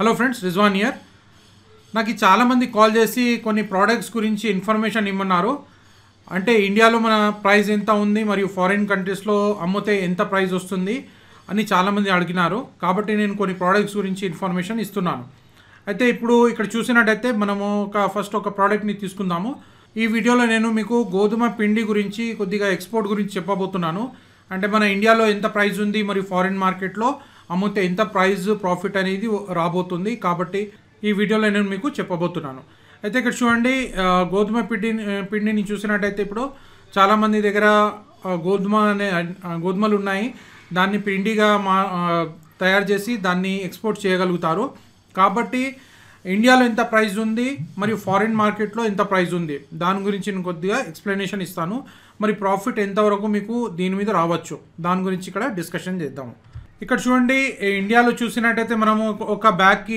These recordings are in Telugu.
హలో ఫ్రెండ్స్ రిజ్వాన్ ఇయర్ నాకు ఈ చాలామంది కాల్ చేసి కొన్ని ప్రోడక్ట్స్ గురించి ఇన్ఫర్మేషన్ ఇమ్మన్నారు అంటే ఇండియాలో మన ప్రైస్ ఎంత ఉంది మరియు ఫారిన్ కంట్రీస్లో అమ్మితే ఎంత ప్రైస్ వస్తుంది అని చాలామంది అడిగినారు కాబట్టి నేను కొన్ని ప్రోడక్ట్స్ గురించి ఇన్ఫర్మేషన్ ఇస్తున్నాను అయితే ఇప్పుడు ఇక్కడ చూసినట్టయితే మనము ఒక ఫస్ట్ ఒక ప్రోడక్ట్ని తీసుకుందాము ఈ వీడియోలో నేను మీకు గోధుమ పిండి గురించి కొద్దిగా ఎక్స్పోర్ట్ గురించి చెప్పబోతున్నాను అంటే మన ఇండియాలో ఎంత ప్రైస్ ఉంది మరియు ఫారిన్ మార్కెట్లో అమ్మితే ఎంత ప్రైస్ ప్రాఫిట్ అనేది రాబోతుంది కాబట్టి ఈ వీడియోలో నేను మీకు చెప్పబోతున్నాను అయితే ఇక్కడ చూడండి ఆ, గోధుమ పిండి పిండిని చూసినట్టయితే ఇప్పుడు చాలామంది దగ్గర ఆ, గోధుమ అనే ఆ, గోధుమలు ఉన్నాయి దాన్ని పిండిగా మా ఆ, తయారు చేసి దాన్ని ఎక్స్పోర్ట్ చేయగలుగుతారు కాబట్టి ఇండియాలో ఎంత ప్రైస్ ఉంది మరియు ఫారిన్ మార్కెట్లో ఎంత ప్రైస్ ఉంది దాని గురించి నేను కొద్దిగా ఎక్స్ప్లెనేషన్ ఇస్తాను మరి ప్రాఫిట్ ఎంతవరకు మీకు దీని మీద రావచ్చు దాని గురించి ఇక్కడ డిస్కషన్ చేద్దాము ఇక్కడ చూడండి ఈ ఇండియాలో చూసినట్టయితే మనము ఒక- ఒక బ్యాగ్కి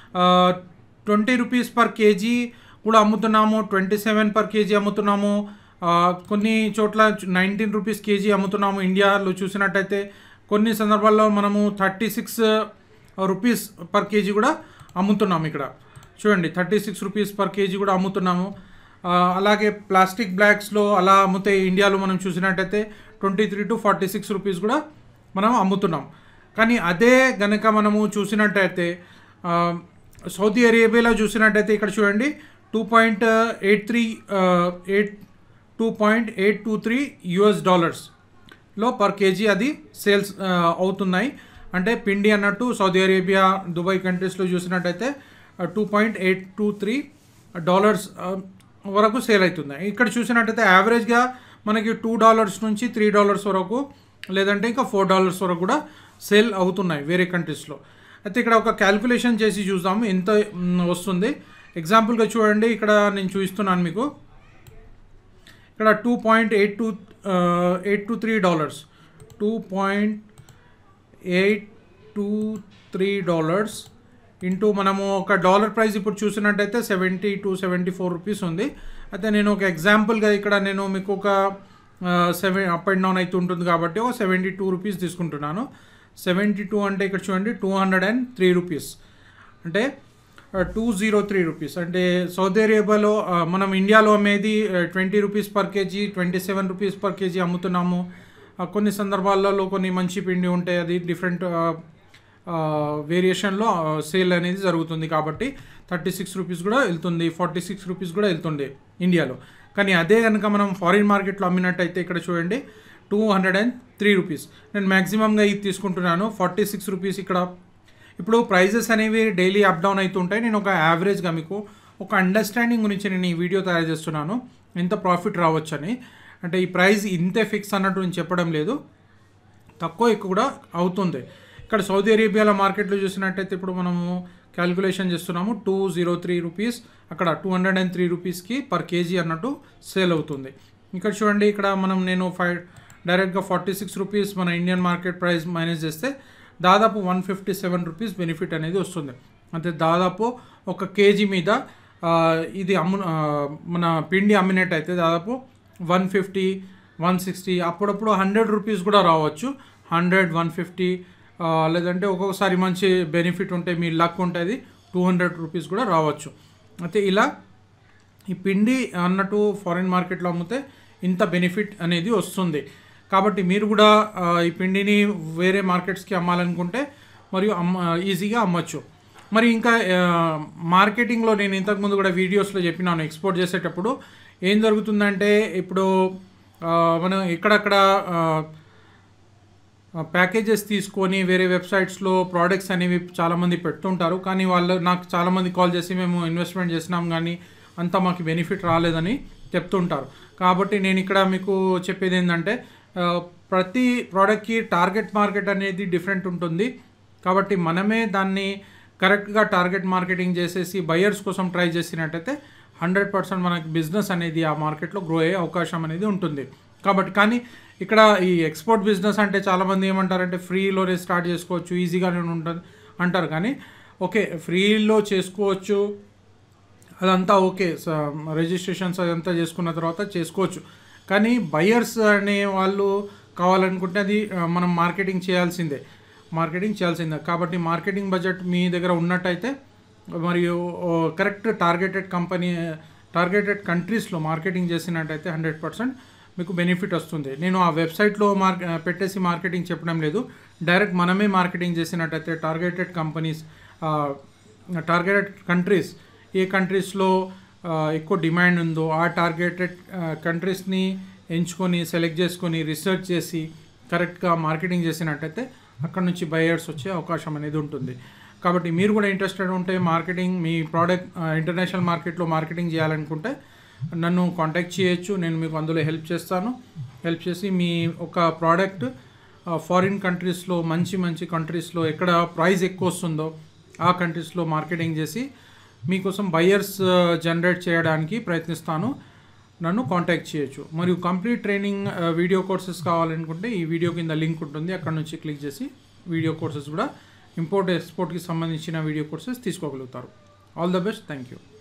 ట్వంటీ రూపీస్ పర్ కేజీ కూడా అమ్ముతున్నాము ట్వంటీ సెవెన్ పర్ కేజీ అమ్ముతున్నాము ఆ, కొన్ని చోట్ల నైన్టీన్ రూపీస్ కేజీ అమ్ముతున్నాము ఇండియాలో చూసినట్టయితే కొన్ని సందర్భాల్లో మనము thirty six rupees per KG కూడా అమ్ముతున్నాము ఇక్కడ చూడండి thirty six rupees per KG కూడా అమ్ముతున్నాము ఆ, అలాగే ప్లాస్టిక్ బ్యాగ్స్లో అలా అమ్ముతే ఇండియాలో మనం చూసినట్టయితే twenty three to forty six rupees కూడా మనం అమ్ముతున్నాం కానీ అదే గనక మనము చూసినట్టయితే ఆ, సౌదీ అరేబియాలో చూసినట్టయితే ఇక్కడ చూడండి two point eight three eight two point eight two three US డాలర్స్లో పర్ కేజీ అది సేల్స్ ఆ, అవుతున్నాయి అంటే పిండి అన్నట్టు సౌదీ అరేబియా దుబాయ్ కంట్రీస్లో చూసినట్టయితే two point eight two three dollars వరకు సేల్ అవుతుంది ఇక్కడ చూసినట్టయితే యావరేజ్గా మనకి టూ డాలర్స్ నుంచి త్రీ డాలర్స్ వరకు లేదంటే ఇంకా ఫోర్ డాలర్స్ వరకు కూడా సేల్ అవుతున్నాయి వేరే కంట్రీస్లో అయితే ఇక్కడ ఒక క్యాల్కులేషన్ చేసి చూద్దాము ఎంత మ్, వస్తుంది ఎగ్జాంపుల్గా చూడండి ఇక్కడ నేను చూపిస్తున్నాను మీకు ఇక్కడ two point eight two eight two three dollars two point eight two three dollars into మనము ఒక డాలర్ ప్రైస్ ఇప్పుడు చూసినట్టయితే seventy to seventy four rupees ఉంది అయితే నేను ఒక ఎగ్జాంపుల్గా ఇక్కడ నేను మీకు ఒక సెవెన్ అప్ అండ్ డౌన్ అయితే ఉంటుంది కాబట్టి ఒక సెవెంటీ టూ రూపీస్ తీసుకుంటున్నాను సెవెంటీ టూ అంటే ఇక్కడ చూడండి two hundred and three rupees అంటే టూ జీరో త్రీ రూపీస్ అంటే సౌదీ అరేబియాలో ఆ, మనం ఇండియాలో అమ్మేది twenty rupees per KG twenty seven rupees per KG అమ్ముతున్నాము ఆ, కొన్ని సందర్భాలలో కొన్ని మంచి పిండి ఉంటాయి అది డిఫరెంట్ వేరియేషన్లో సేల్ అనేది జరుగుతుంది కాబట్టి థర్టీ సిక్స్ రూపీస్ కూడా వెళ్తుంది ఫార్టీ సిక్స్ రూపీస్ కూడా వెళ్తుండే ఇండియాలో కానీ అదే కనుక మనం ఫారిన్ మార్కెట్లో అమ్మినట్టయితే ఇక్కడ చూడండి two hundred and three rupees నేను మ్యాక్సిమంగా ఇది తీసుకుంటున్నాను ఫార్టీ సిక్స్ రూపీస్ ఇక్కడ ఇప్పుడు ప్రైజెస్ అనేవి డైలీ అప్ డౌన్ అవుతుంటాయి నేను ఒక యావరేజ్గా మీకు ఒక అండర్స్టాండింగ్ గురించి నేను ఈ వీడియో తయారు చేస్తున్నాను ఎంత ప్రాఫిట్ రావచ్చని అంటే ఈ ప్రైస్ ఇంతే ఫిక్స్ అన్నట్టు నేను చెప్పడం లేదు తక్కువ ఎక్కువ కూడా అవుతుంది ఇక్కడ సౌదీ అరేబియాలో మార్కెట్లో చూసినట్టయితే ఇప్పుడు మనము క్యాలిక్యులేషన్ చేస్తున్నాము టూ జీరో త్రీ రూపీస్ అక్కడ టూ హండ్రెడ్ అండ్ త్రీ రూపీస్కి పర్ కేజీ అన్నట్టు సేల్ అవుతుంది ఇక్కడ చూడండి ఇక్కడ మనం నేను ఫైవ్ డైరెక్ట్గా ఫార్టీ సిక్స్ రూపీస్ మన ఇండియన్ మార్కెట్ ప్రైస్ మైనస్ చేస్తే దాదాపు one fifty seven rupees benefit అనేది వస్తుంది అంటే దాదాపు ఒక కేజీ మీద ఆ, ఇది అమ్ము ఆ, మన పిండి అమ్మినట్టయితే దాదాపు వన్ ఫిఫ్టీ వన్ సిక్స్టీ అప్పుడప్పుడు హండ్రెడ్ రూపీస్ కూడా రావచ్చు హండ్రెడ్ వన్ ఫిఫ్టీ లేదంటే ఒక్కొక్కసారి మంచి బెనిఫిట్ ఉంటే మీ లక్ ఉంటుంది టూ హండ్రెడ్ రూపీస్ కూడా రావచ్చు అయితే ఇలా ఈ పిండి అన్నట్టు ఫారిన్ మార్కెట్లో అమ్మితే ఇంత బెనిఫిట్ అనేది వస్తుంది కాబట్టి మీరు కూడా ఆ, ఈ పిండిని వేరే మార్కెట్స్కి అమ్మాలనుకుంటే మరియు అమ్మ ఈజీగా అమ్మచ్చు మరి ఇంకా ఆ, మార్కెటింగ్లో నేను ఇంతకుముందు కూడా వీడియోస్లో చెప్పినాను ఎక్స్పోర్ట్ చేసేటప్పుడు ఏం జరుగుతుందంటే ఇప్పుడు ఆ, మనం ఎక్కడక్కడ ఆ, ప్యాకేజెస్ తీసుకొని వేరే వెబ్సైట్స్లో ప్రోడక్ట్స్ అనేవి చాలామంది పెడుతుంటారు కానీ వాళ్ళు నాకు చాలామంది కాల్ చేసి మేము ఇన్వెస్ట్మెంట్ చేసినాం కానీ అంతా మాకు బెనిఫిట్ రాలేదని చెప్తుంటారు కాబట్టి నేను ఇక్కడ మీకు చెప్పేది ఏంటంటే ఆ, ప్రతి ప్రోడక్ట్కి టార్గెట్ మార్కెట్ అనేది డిఫరెంట్ ఉంటుంది కాబట్టి మనమే దాన్ని కరెక్ట్గా టార్గెట్ మార్కెటింగ్ చేసేసి బయర్స్ కోసం ట్రై చేసినట్టయితే హండ్రెడ్ పర్సెంట్ మనకి బిజినెస్ అనేది ఆ మార్కెట్లో గ్రో అయ్యే అవకాశం అనేది ఉంటుంది కాబట్టి కానీ ఇక్కడ ఈ ఎక్స్పోర్ట్ బిజినెస్ అంటే చాలామంది ఏమంటారంటే ఫ్రీలోనే స్టార్ట్ చేసుకోవచ్చు ఈజీగానే ఉంటుంది అంటారు కానీ ఓకే ఫ్రీలో చేసుకోవచ్చు అదంతా ఓకే రిజిస్ట్రేషన్స్ అదంతా చేసుకున్న తర్వాత చేసుకోవచ్చు కానీ బయర్స్ అనే వాళ్ళు కావాలనుకుంటే అది ఆ, మనం మార్కెటింగ్ చేయాల్సిందే మార్కెటింగ్ చేయాల్సిందే కాబట్టి మార్కెటింగ్ బడ్జెట్ మీ దగ్గర ఉన్నట్టయితే మరియు కరెక్ట్ టార్గెటెడ్ కంపెనీ టార్గెటెడ్ కంట్రీస్లో మార్కెటింగ్ చేసినట్టయితే హండ్రెడ్ పర్సెంట్ మీకు బెనిఫిట్ వస్తుంది నేను ఆ వెబ్సైట్లో మార్ పెట్టేసి మార్కెటింగ్ చెప్పడం లేదు డైరెక్ట్ మనమే మార్కెటింగ్ చేసినట్టయితే టార్గెటెడ్ కంపెనీస్ టార్గెటెడ్ కంట్రీస్ ఏ కంట్రీస్లో ఎక్కువ డిమాండ్ ఉందో ఆ టార్గెటెడ్ కంట్రీస్ని ఎంచుకొని సెలెక్ట్ చేసుకొని రీసెర్చ్ చేసి కరెక్ట్గా మార్కెటింగ్ చేసినట్టయితే అక్కడ నుంచి బయర్స్ వచ్చే అవకాశం అనేది ఉంటుంది కాబట్టి మీరు కూడా ఇంట్రెస్టెడ్ ఉంటే మార్కెటింగ్ మీ ప్రోడక్ట్ ఇంటర్నేషనల్ మార్కెట్లో మార్కెటింగ్ చేయాలనుకుంటే నన్ను కాంటాక్ట్ చేయొచ్చు నేను మీకు అందులో హెల్ప్ చేస్తాను హెల్ప్ చేసి మీ ఒక ప్రోడక్ట్ ఫారిన్ కంట్రీస్లో మంచి మంచి కంట్రీస్లో ఎక్కడ ప్రైస్ ఎక్కువ వస్తుందో ఆ కంట్రీస్లో మార్కెటింగ్ చేసి మీకోసం బయర్స్ జనరేట్ చేయడానికి ప్రయత్నిస్తాను నన్ను కాంటాక్ట్ చేయొచ్చు మరియు కంప్లీట్ ట్రైనింగ్ వీడియో కోర్సెస్ కావాలనుకుంటే ఈ వీడియో కింద లింక్ ఉంటుంది అక్కడ నుంచి క్లిక్ చేసి వీడియో కోర్సెస్ కూడా ఇంపోర్ట్ ఎక్స్పోర్ట్కి సంబంధించిన వీడియో కోర్సెస్ తీసుకోగలుగుతారు all the best thank you